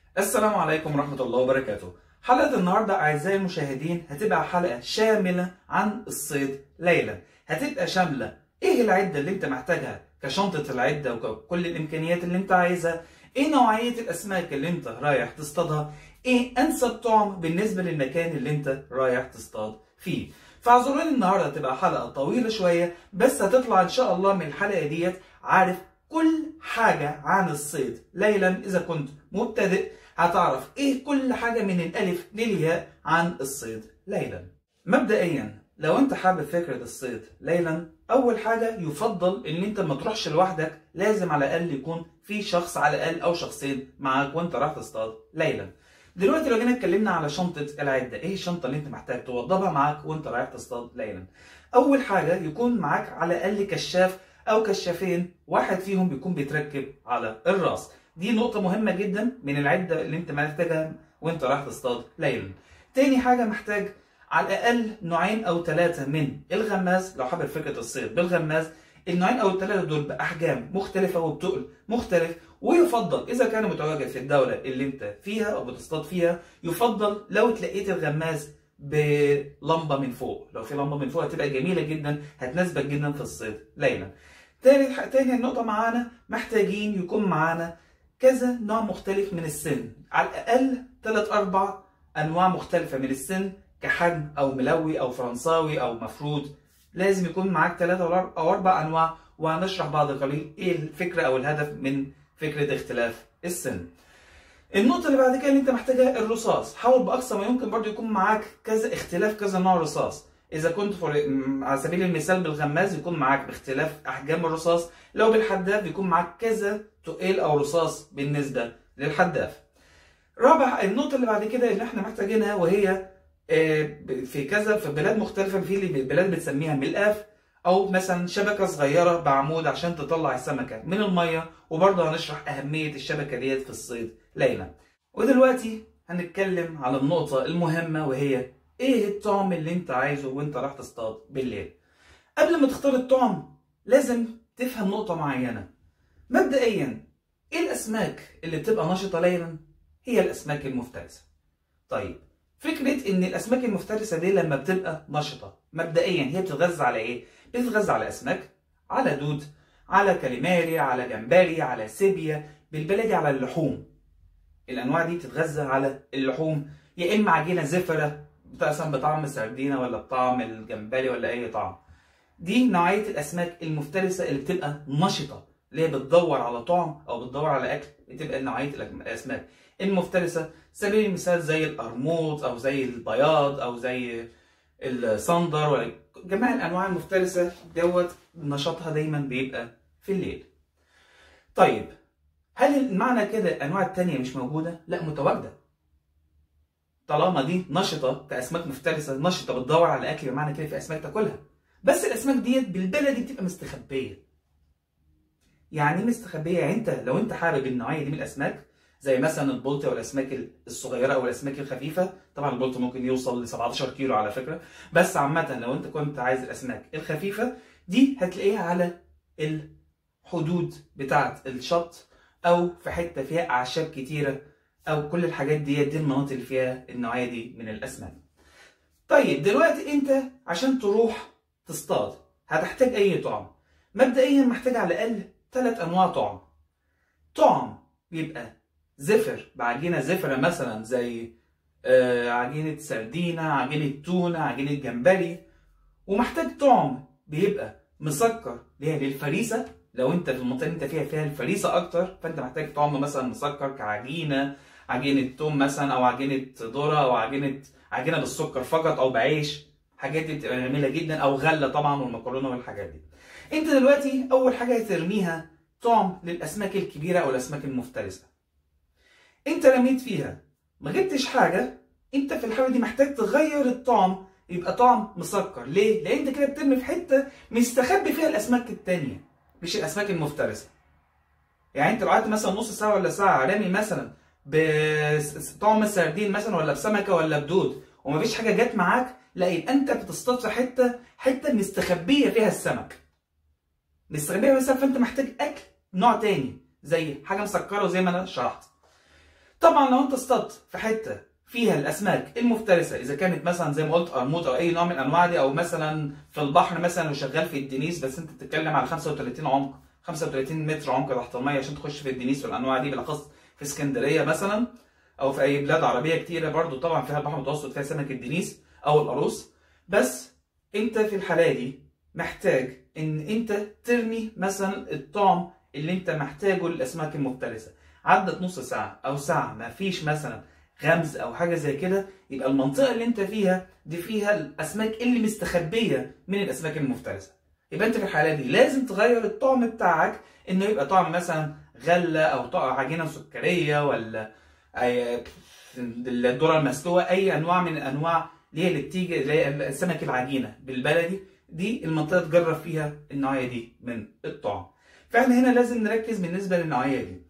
السلام عليكم ورحمة الله وبركاته حلقة النهاردة أعزائي المشاهدين هتبقى حلقة شاملة عن الصيد ليلا هتبقى شاملة إيه العدة اللي أنت محتاجها كشنطة العدة وكل الإمكانيات اللي أنت عايزها إيه نوعية الأسماك اللي أنت رايح تصطادها إيه أنسب طعم بالنسبة للمكان اللي أنت رايح تصطاد فيه فاعذروني النهارده هتبقى حلقة طويلة شوية بس هتطلع إن شاء الله من الحلقة ديت عارف كل حاجة عن الصيد ليلا إذا كنت مبتدئ هتعرف إيه كل حاجة من الألف للياء عن الصيد ليلا مبدئيا لو أنت حابب فكرة الصيد ليلا أول حاجة يفضل إن أنت ما تروحش لوحدك لازم على الأقل يكون في شخص على الأقل أو شخصين معاك وأنت رايح تصطاد ليلا دلوقتي لو جينا اتكلمنا على شنطة العدة، إيه الشنطة اللي أنت محتاج توضبها معاك وأنت رايح تصطاد ليلا؟ أول حاجة يكون معاك على الأقل كشاف أو كشافين، واحد فيهم بيكون بيتركب على الراس، دي نقطة مهمة جدا من العدة اللي أنت محتاجها وأنت رايح تصطاد ليلا. تاني حاجة محتاج على الأقل نوعين أو ثلاثة من الغماز لو حابب فكرة الصيد بالغماز، النوعين أو الثلاثة دول بأحجام مختلفة وبتقل مختلف ويفضل اذا كان متواجد في الدوله اللي انت فيها او بتصطاد فيها يفضل لو تلاقيت الغماز بلمبه من فوق لو في لمبه من فوق هتبقى جميله جدا هتناسبك جدا في الصيد ليلا تاني تاني نقطه معانا محتاجين يكون معانا كذا نوع مختلف من السن على الاقل 3 4 انواع مختلفه من السن كحجم او ملوي او فرنساوي او مفرود لازم يكون معاك ثلاثة او اربع انواع وهنشرح بعد قليل ايه الفكره او الهدف من فكره اختلاف السن. النقطة اللي بعد كده اللي انت محتاجها الرصاص، حاول بأقصى ما يمكن برضو يكون معاك كذا اختلاف كذا نوع رصاص، إذا كنت على سبيل المثال بالغماز يكون معاك باختلاف أحجام الرصاص، لو بالحداف يكون معاك كذا تقيل أو رصاص بالنسبة للحداف. رابع النقطة اللي بعد كده اللي احنا محتاجينها وهي في كذا في بلاد مختلفة في اللي بلاد بتسميها ملقاف او مثلا شبكه صغيره بعمود عشان تطلع السمكه من الميه وبرضه هنشرح اهميه الشبكه ديت في الصيد ليلا ودلوقتي هنتكلم على النقطه المهمه وهي ايه الطعم اللي انت عايزه وانت راح تصطاد بالليل قبل ما تختار الطعم لازم تفهم نقطه معينه مبدئيا ايه الاسماك اللي بتبقى نشطه ليلا هي الاسماك المفترسه طيب فكره ان الاسماك المفترسه دي لما بتبقى نشطه مبدئيا هي بتتغذى على ايه بتتغذى على اسماك على دود على كاليماري على جمبري على سيبيا بالبلدي على اللحوم الانواع دي بتتغذى على اللحوم يا اما عجينه زفره مثلا بطعم السردينه ولا بطعم الجمبري ولا اي طعم دي نوعيه الاسماك المفترسه اللي بتبقى نشطه اللي هي بتدور على طعم او بتدور على اكل بتبقى نوعيه الاسماك المفترسه سبيل المثال زي القرموط او زي البياض او زي الصندر ولا جميع الانواع المفترسه دوت نشاطها دايما بيبقى في الليل. طيب هل المعنى كده الانواع التانية مش موجوده؟ لا متواجده. طالما دي نشطه كاسماك مفترسه نشطه بتدور على اكل بمعنى كده في اسماك تاكلها. بس الاسماك ديت بالبلدي بتبقى مستخبيه. يعني مستخبيه يعني انت لو انت حابب النوعيه دي من الاسماك زي مثلا البلطي او الاسماك الصغيره او الاسماك الخفيفه طبعا البلطي ممكن يوصل ل 17 كيلو على فكره بس عامه لو انت كنت عايز الاسماك الخفيفه دي هتلاقيها على الحدود بتاعه الشط او في حته فيها اعشاب كتيره او كل الحاجات دي دي المناطق اللي فيها النوعيه دي من الاسماك طيب دلوقتي انت عشان تروح تصطاد هتحتاج اي طعم مبدئيا محتاج على الاقل ثلاث انواع طعم طعم بيبقى زفر بعجينه زفره مثلا زي آه عجينه سردينه عجينه تونه عجينه جمبري ومحتاج طعم بيبقى مسكر اللي هي للفريسه لو انت في المنطقه اللي انت فيها فيها الفريسه اكتر فانت محتاج طعم مثلا مسكر كعجينه عجينه توم مثلا او عجينه ذره او عجينه عجينه بالسكر فقط او بعيش الحاجات دي بتبقى جميله جدا او غله طبعا والمكرونه والحاجات دي انت دلوقتي اول حاجه هترميها طعم للاسماك الكبيره او الاسماك المفترسه انت رميت فيها ما جبتش حاجه انت في الحاله دي محتاج تغير الطعم يبقى طعم مسكر ليه لان انت كده بترمي في حته مستخبي فيها الاسماك التانية مش الاسماك المفترسه يعني انت لو قعدت مثلا نص ساعه ولا ساعه رامي مثلا بطعم السردين مثلا ولا بسمكه ولا بدود ومفيش حاجه جت معاك لا يبقى انت بتصطاد في حته حته مستخبيه فيها السمك مستخبيه فيها السمك فانت محتاج اكل نوع تاني زي حاجه مسكره وزي ما انا شرحت طبعا لو انت اصطدت في حته فيها الاسماك المفترسه اذا كانت مثلا زي ما قلت قرموط او اي نوع من الانواع دي او مثلا في البحر مثلا وشغال في الدنيس بس انت بتتكلم على 35 عمق 35 متر عمق تحت الميه عشان تخش في الدنيس والانواع دي بالاخص في اسكندريه مثلا او في اي بلاد عربيه كتيره برضو طبعا فيها البحر المتوسط فيها سمك الدنيس او القاروص بس انت في الحاله دي محتاج ان انت ترمي مثلا الطعم اللي انت محتاجه للاسماك المفترسه عدت نص ساعه او ساعه ما فيش مثلا غمز او حاجه زي كده يبقى المنطقه اللي انت فيها دي فيها الاسماك اللي مستخبيه من الاسماك المفترسه يبقى انت في الحاله دي لازم تغير الطعم بتاعك انه يبقى طعم مثلا غله او طعم عجينه سكريه ولا أي الذره المسلوقه اي انواع من الانواع اللي هي اللي بتيجي اللي هي السمك العجينه بالبلدي دي المنطقه تجرب فيها النوعيه دي من الطعم فاحنا هنا لازم نركز بالنسبه للنوعيه دي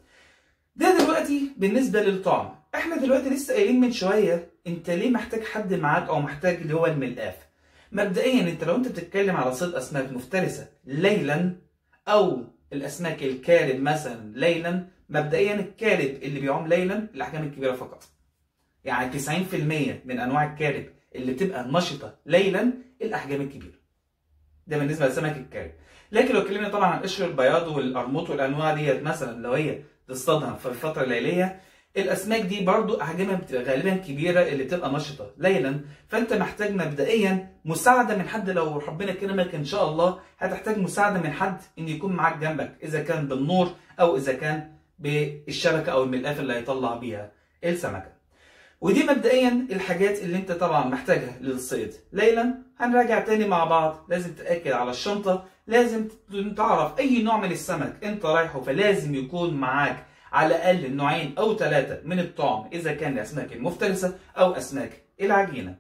ده دلوقتي بالنسبه للطعم احنا دلوقتي لسه قايلين من شويه انت ليه محتاج حد معاك او محتاج اللي هو الملقاف مبدئيا انت لو انت بتتكلم على صيد اسماك مفترسه ليلا او الاسماك الكارب مثلا ليلا مبدئيا الكارب اللي بيعوم ليلا الاحجام الكبيره فقط يعني 90% من انواع الكارب اللي بتبقى نشطه ليلا الاحجام الكبيره ده بالنسبه لسمك الكارب لكن لو اتكلمنا طبعا عن قشر البياض والقرموط والانواع ديت مثلا لو هي تصطادها في الفتره الليليه الاسماك دي برضو احجامها بتبقى غالبا كبيره اللي بتبقى نشطه ليلا فانت محتاج مبدئيا مساعده من حد لو ربنا كرمك ان شاء الله هتحتاج مساعده من حد ان يكون معاك جنبك اذا كان بالنور او اذا كان بالشبكه او الملقاف اللي هيطلع بيها السمكه ودي مبدئيا الحاجات اللي انت طبعا محتاجها للصيد ليلا هنراجع تاني مع بعض لازم تاكد على الشنطه لازم تعرف اي نوع من السمك انت رايحه فلازم يكون معاك على الاقل نوعين او ثلاثه من الطعم اذا كان الاسماك المفترسه او اسماك العجينه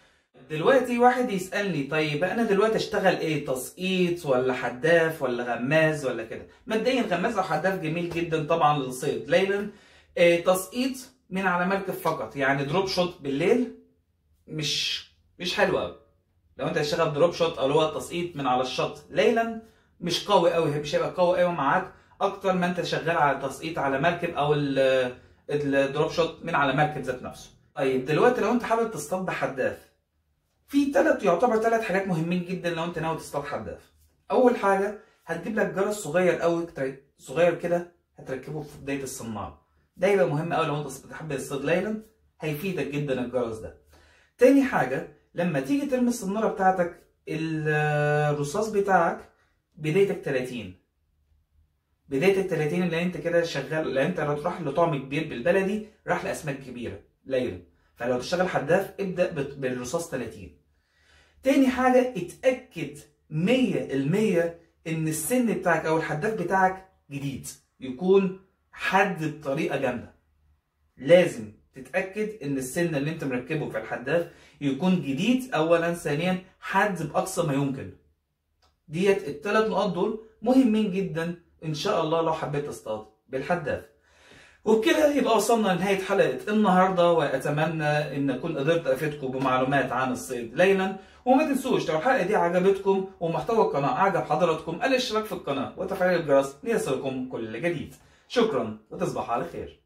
دلوقتي واحد يسالني طيب انا دلوقتي اشتغل ايه تسقيط ولا حداف ولا غماز ولا كده مبدئيا غماز او حداف جميل جدا طبعا للصيد ليلا إيه تسقيط من على مركب فقط يعني دروب شوت بالليل مش مش حلو قوي لو انت هتشتغل دروب شوت او اللي هو تسقيط من على الشط ليلا مش قوي قوي مش هيبقى قوي قوي معاك اكتر ما انت شغال على تسقيط على مركب او الدروب شوت من على مركب ذات نفسه طيب دلوقتي لو انت حابب تصطاد بحداف في ثلاث يعتبر ثلاث حاجات مهمين جدا لو انت ناوي تصطاد حداف اول حاجه هتجيب لك جرس صغير قوي صغير كده هتركبه في بدايه الصناره ده يبقى مهم قوي لو انت بتحب تصطاد ليلا هيفيدك جدا الجرس ده تاني حاجه لما تيجي ترمي الصناره بتاعتك الرصاص بتاعك بدايتك 30 بدايه ال 30 اللي انت كده شغال لان انت لو تروح لطعم كبير بالبلدي راح لاسماك كبيره ليلا فلو تشتغل حداف ابدا بالرصاص 30 تاني حاجه اتاكد 100% ان السن بتاعك او الحداف بتاعك جديد يكون حد بطريقه جامده لازم تتاكد ان السن اللي انت مركبه في الحداف يكون جديد اولا ثانيا حد باقصى ما يمكن ديت الثلاث نقاط دول مهمين جدا ان شاء الله لو حبيت تصطاد بالحداف وبكده يبقى وصلنا لنهاية حلقة النهاردة وأتمنى إن أكون قدرت أفيدكم بمعلومات عن الصيد ليلا وما تنسوش لو الحلقة دي عجبتكم ومحتوى القناة أعجب حضراتكم الاشتراك في القناة وتفعيل الجرس ليصلكم كل جديد شكرا وتصبح على خير